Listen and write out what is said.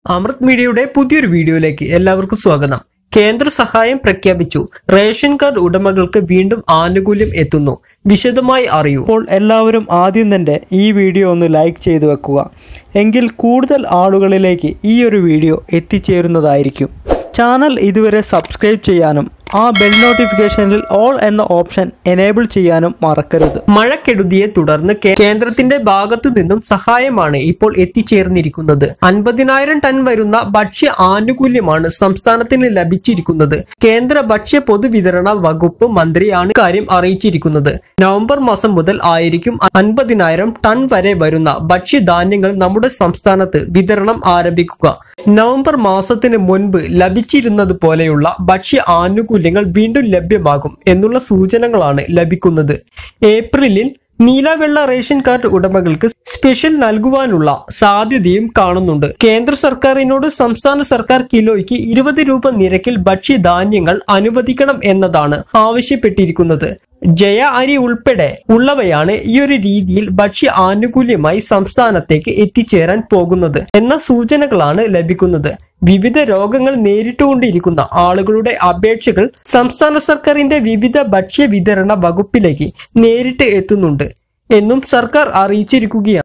അമൃത് മീഡിയയുടെ പുതിയൊരു വീഡിയോയിലേക്ക് എല്ലാവർക്കും സ്വാഗതം കേന്ദ്ര സഹായം പ്രഖ്യാപിച്ചു റേഷൻ കാർഡ് ഉടമകൾക്ക് വീണ്ടും ആനുകൂല്യം എത്തുന്നു വിശദമായി അറിയൂ അപ്പോൾ എല്ലാവരും ആദ്യം തന്നെ ഈ വീഡിയോ ഒന്ന് ലൈക്ക് ചെയ്തു വെക്കുക എങ്കിൽ കൂടുതൽ ആളുകളിലേക്ക് ഈ ഒരു വീഡിയോ എത്തിച്ചേരുന്നതായിരിക്കും ചാനൽ ഇതുവരെ സബ്സ്ക്രൈബ് ചെയ്യാനും ആ ബെൽ നോട്ടിഫിക്കേഷനിൽ ഓൾ എന്ന ഓപ്ഷൻ എനേബിൾ ചെയ്യാനും മറക്കരുത് മഴക്കെടുതിയെ തുടർന്ന് കേ- കേന്ദ്രത്തിന്റെ ഭാഗത്തു നിന്നും സഹായമാണ് ഇപ്പോൾ എത്തിച്ചേർന്നിരിക്കുന്നത് അൻപതിനായിരം ടൺ വരുന്ന ഭക്ഷ്യ ആനുകൂല്യമാണ് സംസ്ഥാനത്തിന് ലഭിച്ചിരിക്കുന്നത് കേന്ദ്ര ഭക്ഷ്യ പൊതുവിതരണ വകുപ്പ് മന്ത്രിയാണ് കാര്യം അറിയിച്ചിരിക്കുന്നത് നവംബർ മാസം മുതൽ ആയിരിക്കും അൻപതിനായിരം ടൺ വരെ വരുന്ന ഭക്ഷ്യധാന്യങ്ങൾ നമ്മുടെ സംസ്ഥാനത്ത് വിതരണം ആരംഭിക്കുക നവംബർ മാസത്തിന് മുൻപ് ലഭിച്ചിരുന്നത് പോലെയുള്ള ഭക്ഷ്യ ആനുകൂല്യങ്ങൾ വീണ്ടും ലഭ്യമാകും എന്നുള്ള സൂചനകളാണ് ലഭിക്കുന്നത് ഏപ്രിലിൽ നീലവെള്ള റേഷൻ കാർഡ് ഉടമകൾക്ക് സ്പെഷ്യൽ നൽകുവാനുള്ള സാധ്യതയും കാണുന്നുണ്ട് കേന്ദ്ര സർക്കാരിനോട് സംസ്ഥാന സർക്കാർ കിലോയ്ക്ക് ഇരുപത് രൂപ നിരക്കിൽ ഭക്ഷ്യധാന്യങ്ങൾ അനുവദിക്കണം എന്നതാണ് ആവശ്യപ്പെട്ടിരിക്കുന്നത് ജയ അരി ഉൾപ്പെടെ ഉള്ളവയാണ് ഈ ഒരു രീതിയിൽ ഭക്ഷ്യ ആനുകൂല്യമായി സംസ്ഥാനത്തേക്ക് എത്തിച്ചേരാൻ പോകുന്നത് എന്ന സൂചനകളാണ് ലഭിക്കുന്നത് വിവിധ രോഗങ്ങൾ നേരിട്ടുകൊണ്ടിരിക്കുന്ന ആളുകളുടെ അപേക്ഷകൾ സംസ്ഥാന സർക്കാരിന്റെ വിവിധ ഭക്ഷ്യ വിതരണ വകുപ്പിലേക്ക് നേരിട്ട് എത്തുന്നുണ്ട് എന്നും സർക്കാർ അറിയിച്ചിരിക്കുകയാണ്